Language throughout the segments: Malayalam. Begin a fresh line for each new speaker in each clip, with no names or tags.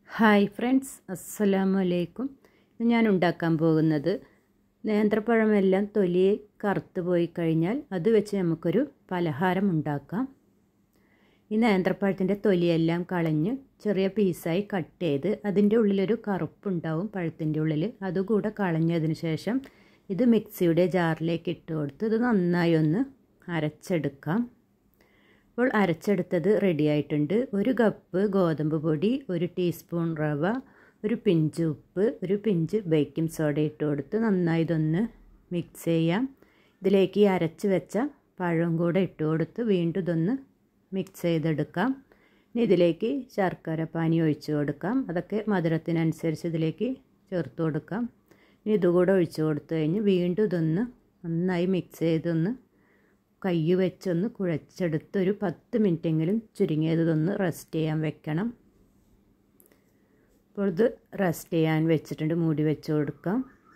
ഹായ് ഫ്രണ്ട്സ് അസ്സലാമു അലൈക്കും ഇന്ന് ഞാൻ ഉണ്ടാക്കാൻ പോകുന്നത് നേന്ത്രപ്പഴമെല്ലാം തൊലി കറുത്ത് പോയി കഴിഞ്ഞാൽ അത് വെച്ച് നമുക്കൊരു പലഹാരം ഉണ്ടാക്കാം ഈ നേന്ത്രപ്പഴത്തിൻ്റെ തൊലിയെല്ലാം കളഞ്ഞ് ചെറിയ പീസായി കട്ട് ചെയ്ത് അതിൻ്റെ ഉള്ളിലൊരു കറുപ്പുണ്ടാവും പഴത്തിൻ്റെ ഉള്ളിൽ അതുകൂടെ കളഞ്ഞതിന് ശേഷം ഇത് മിക്സിയുടെ ജാറിലേക്ക് ഇട്ട് കൊടുത്ത് ഇത് നന്നായി ഒന്ന് അരച്ചെടുക്കാം ഇപ്പോൾ അരച്ചെടുത്തത് റെഡി ആയിട്ടുണ്ട് ഒരു കപ്പ് ഗോതമ്പ് പൊടി ഒരു ടീസ്പൂൺ റവ ഒരു പിഞ്ച് ഉപ്പ് ഒരു പിഞ്ച് ബേക്കിംഗ് സോഡ ഇട്ട് കൊടുത്ത് നന്നായി ഇതൊന്ന് മിക്സ് ചെയ്യാം ഇതിലേക്ക് ഈ അരച്ച് വെച്ച പഴം കൂടെ ഇട്ട് കൊടുത്ത് വീണ്ടും ഇതൊന്ന് മിക്സ് ചെയ്തെടുക്കാം ഇനി ഇതിലേക്ക് ശർക്കര പാനി ഒഴിച്ച് കൊടുക്കാം അതൊക്കെ മധുരത്തിനനുസരിച്ച് ഇതിലേക്ക് ചേർത്ത് കൊടുക്കാം ഇനി ഇതുകൂടെ ഒഴിച്ച് കൊടുത്തു കഴിഞ്ഞ് വീണ്ടും ഇതൊന്ന് നന്നായി മിക്സ് ചെയ്തൊന്ന് കൈ വെച്ചൊന്ന് കുഴച്ചെടുത്ത് ഒരു പത്ത് മിനിറ്റെങ്കിലും ചുരുങ്ങിയതൊന്ന് റെസ്റ്റ് ചെയ്യാൻ വെക്കണം അപ്പോൾ ഇത് റെസ്റ്റ് ചെയ്യാൻ വെച്ചിട്ടുണ്ട് മൂടി വെച്ച് കൊടുക്കാം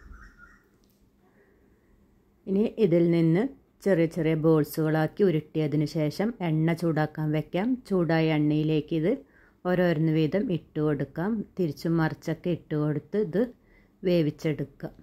ഇനി ഇതിൽ നിന്ന് ചെറിയ ചെറിയ ബോൾസുകളാക്കി ഉരുട്ടിയതിന് ശേഷം എണ്ണ ചൂടാക്കാൻ വെക്കാം ചൂടായ എണ്ണയിലേക്ക് ഇത് ഓരോരുന്ന് വീതം ഇട്ട് കൊടുക്കാം തിരിച്ചും മറിച്ചൊക്കെ ഇട്ട് കൊടുത്ത് ഇത് വേവിച്ചെടുക്കാം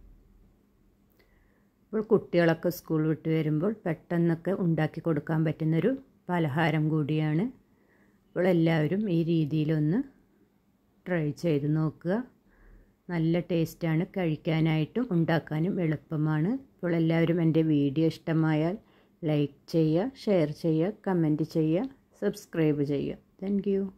ഇപ്പോൾ കുട്ടികളൊക്കെ സ്കൂൾ വിട്ട് വരുമ്പോൾ പെട്ടെന്നൊക്കെ ഉണ്ടാക്കി കൊടുക്കാൻ പറ്റുന്നൊരു പലഹാരം കൂടിയാണ് അപ്പോൾ എല്ലാവരും ഈ രീതിയിലൊന്ന് ട്രൈ ചെയ്ത് നോക്കുക നല്ല ടേസ്റ്റാണ് കഴിക്കാനായിട്ടും ഉണ്ടാക്കാനും എളുപ്പമാണ് അപ്പോൾ എല്ലാവരും എൻ്റെ വീഡിയോ ഇഷ്ടമായാൽ ലൈക്ക് ചെയ്യുക ഷെയർ ചെയ്യുക കമൻറ്റ് ചെയ്യുക സബ്സ്ക്രൈബ് ചെയ്യുക താങ്ക്